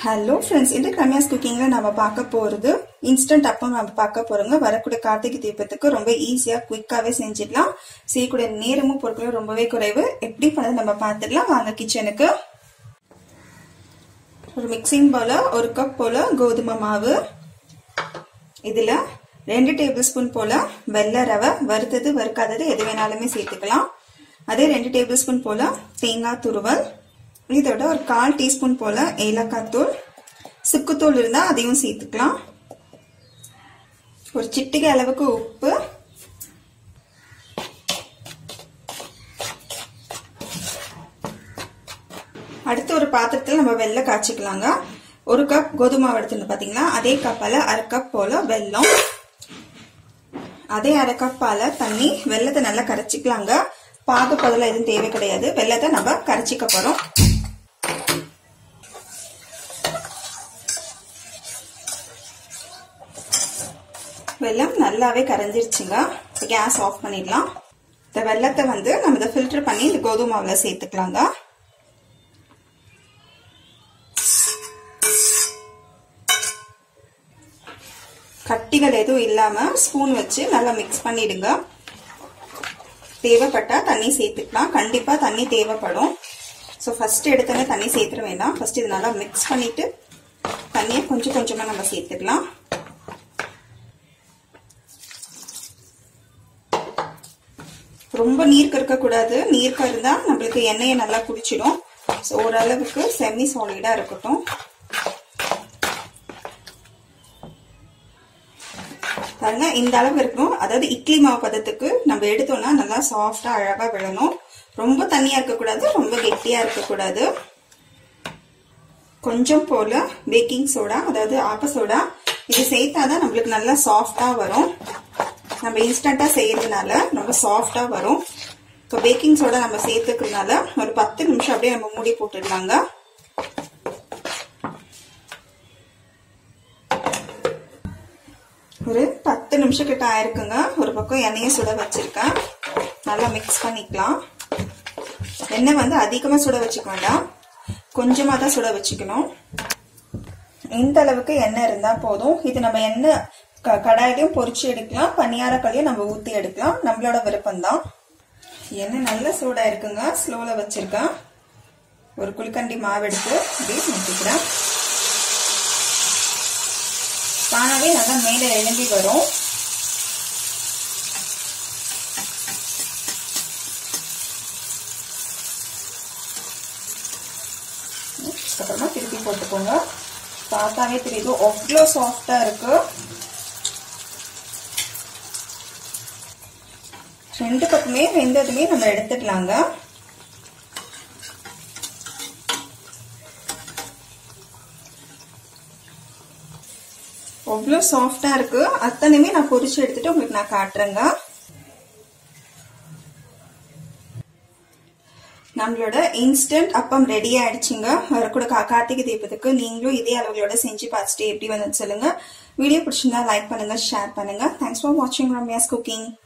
hello friends இந்த ரம்யாஸ் குக்கிங்ல நம்ம பார்க்க போறது இன்ஸ்டன்ட் அப்பம் நம்ம பார்க்க போறோங்க வரக்கூடிய கார்த்திகை தீபத்துக்கு ரொம்ப ஈஸியா குயிக்காவே செஞ்சிடலாம் செய்யக்கூடிய நேரமும் பொருட்களும் ரொம்பவே குறைவு எப்படி பண்ணது நம்ம பார்த்துடலாம் வாங்க கிச்சனுக்கு ஒரு மிக்சிங் போல ஒரு கப் போல கோதுமை மாவு இதுல ரெண்டு டேபிள் ஸ்பூன் போல வெள்ளை ரவை வறுத்தது வறுக்காதது எது வேணாலுமே சேர்த்துக்கலாம் அதே ரெண்டு டேபிள் ஸ்பூன் போல தேங்காய் துருவல் இதோட ஒரு கால் டீஸ்பூன் போல ஏலக்காய் தூள் சுக்குத்தூள் இருந்தா அதையும் சேர்த்துக்கலாம் ஒரு சிட்டிகை அளவுக்கு உப்பு அடுத்து ஒரு பாத்திரத்தில் நம்ம வெள்ளை காய்ச்சிக்கலாங்க ஒரு கப் கோதுமை எடுத்துன்னு பாத்தீங்களா அதே கப்பால அரை கப் போல வெல்லம் அதே அரை கப்பால தண்ணி வெள்ளத்தை நல்லா கரைச்சிக்கலாங்க பாகு பதல எதுவும் தேவை கிடையாது வெள்ளத்தை நம்ம கரைச்சிக்க போறோம் வெள்ளம் நல்லாவே கரைஞ்சிருச்சுங்க கேஸ் ஆஃப் பண்ணிடலாம் இந்த வெள்ளத்தை வந்து நம்ம இதை ஃபில்டர் பண்ணி இந்த கோதுமை மாவுல சேர்த்துக்கலாங்க கட்டிகள் எதுவும் இல்லாம ஸ்பூன் வச்சு நல்லா மிக்ஸ் பண்ணிடுங்க தேவைப்பட்டா தண்ணி சேர்த்துக்கலாம் கண்டிப்பா தண்ணி தேவைப்படும் ஸோ ஃபர்ஸ்ட் எடுத்தோன்னே தண்ணி சேர்த்துட வேண்டாம் ஃபர்ஸ்ட் இது நல்லா மிக்ஸ் பண்ணிட்டு தண்ணியை கொஞ்சம் கொஞ்சமா நம்ம சேர்த்துக்கலாம் ரொம்ப நீர்க்க இருக்கக்கூடாது நீர்க்க இருந்தா நம்மளுக்கு எண்ணெயை நல்லா குடிச்சிடும் ஸோ ஓரளவுக்கு செமி சாலிடா இருக்கட்டும் பாருங்க இந்த அளவு இருக்கணும் அதாவது இட்லி மாவு பதத்துக்கு நம்ம எடுத்தோம்னா நல்லா சாஃப்டா அழகா விழணும் ரொம்ப தண்ணியா இருக்கக்கூடாது ரொம்ப கெட்டியா இருக்கக்கூடாது கொஞ்சம் போல பேக்கிங் சோடா அதாவது ஆப்ப சோடா இது சேர்த்தாதான் நம்மளுக்கு நல்லா சாஃப்டா வரும் நம்ம இன்ஸ்டண்டா செய்யறதுனால ரொம்ப சாஃப்டா வரும் இப்போ பேக்கிங் சோடா நம்ம சேர்த்துக்கிறதுனால ஒரு பத்து நிமிஷம் அப்படியே நம்ம மூடி போட்டுடலாங்க ஒரு பத்து நிமிஷம் கிட்ட ஆயிருக்குங்க ஒரு பக்கம் எண்ணெயை சுட வச்சிருக்கேன் நல்லா மிக்ஸ் பண்ணிக்கலாம் எண்ணெய் வந்து அதிகமாக சுட வச்சுக்க வேண்டாம் கொஞ்சமாக தான் சுட வச்சுக்கணும் இந்த அளவுக்கு எண்ணெய் இருந்தால் போதும் இது நம்ம எண்ணெய் கடாயிலையும் பொறிச்சு எடுக்கலாம் பனியாரக்கல்லையும் நம்ம ஊற்றி எடுக்கலாம் நம்மளோட விருப்பம்தான் எண்ணெய் நல்ல சூடாக இருக்குங்க ஸ்லோவில் வச்சிருக்கேன் ஒரு குளிக்கண்டி மாவு எடுத்து இப்படி ஊற்றிக்கிறேன் தானாவே நல்லா மேலே எழும்பி வரும் அப்புறமா திருப்பி போட்டுக்கோங்க பார்த்தாவே தெரியுது அவ்வளோ சாஃப்டா இருக்கு ரெண்டு பக்கமே வெந்ததுமே நம்ம எடுத்துக்கலாங்க அவ்வளோ சாஃப்டா இருக்கு அத்தனையுமே நான் பொரிச்சு எடுத்துட்டு உங்களுக்கு நான் காட்டுறேங்க நம்மளோட இன்ஸ்டன்ட் அப்பம் ரெடி ஆயிடுச்சுங்க வரக்கூட கார்த்திகை தீபத்துக்கு நீங்களும் இதே அளவுகளோட செஞ்சு பார்த்துட்டு எப்படி வந்து சொல்லுங்க வீடியோ பிடிச்சிருந்தா லைக் பண்ணுங்க ஷேர் பண்ணுங்க தேங்க்ஸ் ஃபார் வாட்சிங் ரம்யாஸ் குக்கிங்